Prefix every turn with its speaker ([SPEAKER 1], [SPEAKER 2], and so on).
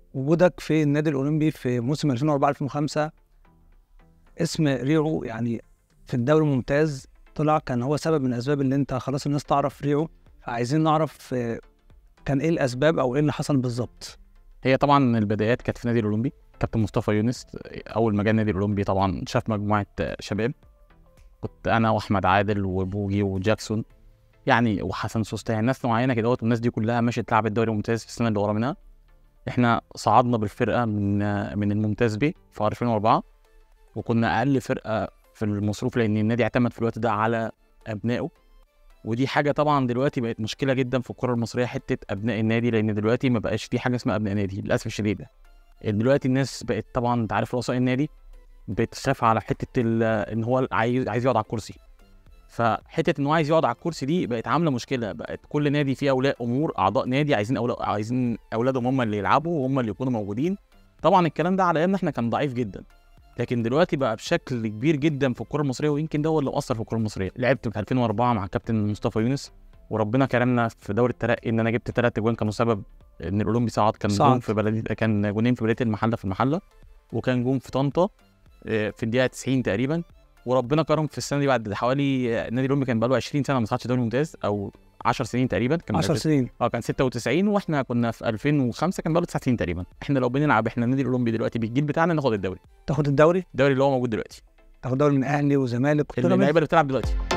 [SPEAKER 1] وجودك في النادي الاولمبي في موسم 2004 2005 اسم ريعو يعني في الدوري الممتاز طلع كان هو سبب من الاسباب اللي انت خلاص الناس تعرف ريعو فعايزين نعرف آه، كان ايه الاسباب او ايه اللي حصل بالظبط
[SPEAKER 2] هي طبعا البدايات كانت في النادي الاولمبي كابتن مصطفى يونس اول ما جه النادي الاولمبي طبعا شاف مجموعه شباب كنت انا واحمد عادل وبوجي وجاكسون يعني وحسن سوسته يعني ناس معينه كده والناس دي كلها مشيت تلعب الدوري الممتاز في السنه اللي ورا منها احنا صعدنا بالفرقه من من الممتاز بي في 2004 وكنا اقل فرقه في المصروف لان النادي اعتمد في الوقت ده على ابنائه ودي حاجه طبعا دلوقتي بقت مشكله جدا في الكره المصريه حته ابناء النادي لان دلوقتي ما بقاش في حاجه اسمها ابناء نادي للاسف الشديد دلوقتي الناس بقت طبعا انت عارف رؤساء النادي بتخاف على حته ان هو عايز عايز يقعد على الكرسي فحته ان هو عايز يقعد على الكرسي دي بقت عامله مشكله بقت كل نادي فيه اولياء امور اعضاء نادي عايزين أولا... عايزين اولادهم هم اللي يلعبوا وهم اللي يكونوا موجودين طبعا الكلام ده على ايامنا احنا كان ضعيف جدا لكن دلوقتي بقى بشكل كبير جدا في الكره المصريه ويمكن ده هو اللي مأثر في الكره المصريه لعبت في 2004 مع الكابتن مصطفى يونس وربنا كرمنا في دوري الترقي ان انا جبت ثلاث اجوان كانوا سبب ان الاولمبي صعد كان
[SPEAKER 1] صعد.
[SPEAKER 2] جون في بلديه كان جونين في بلديه المحله في المحله وكان جون في طنطا آه، في الدقيقه 90 تقريبا وربنا كرم في السنه دي بعد حوالي آه، النادي الاولمبي كان بقاله 20 سنه ما صعدش دوري ممتاز او 10 سنين تقريبا كان
[SPEAKER 1] 10 سنين
[SPEAKER 2] اه كان 96 واحنا كنا في 2005 كان بقاله 9 سنين تقريبا احنا لو بنلعب احنا النادي الاولمبي دلوقتي بالجيل بتاعنا ناخد الدوري
[SPEAKER 1] تاخد الدوري
[SPEAKER 2] الدوري اللي هو موجود دلوقتي
[SPEAKER 1] تاخد دوري من اهلي وزمالك كنت
[SPEAKER 2] اللعيبه اللي بتلعب دلوقتي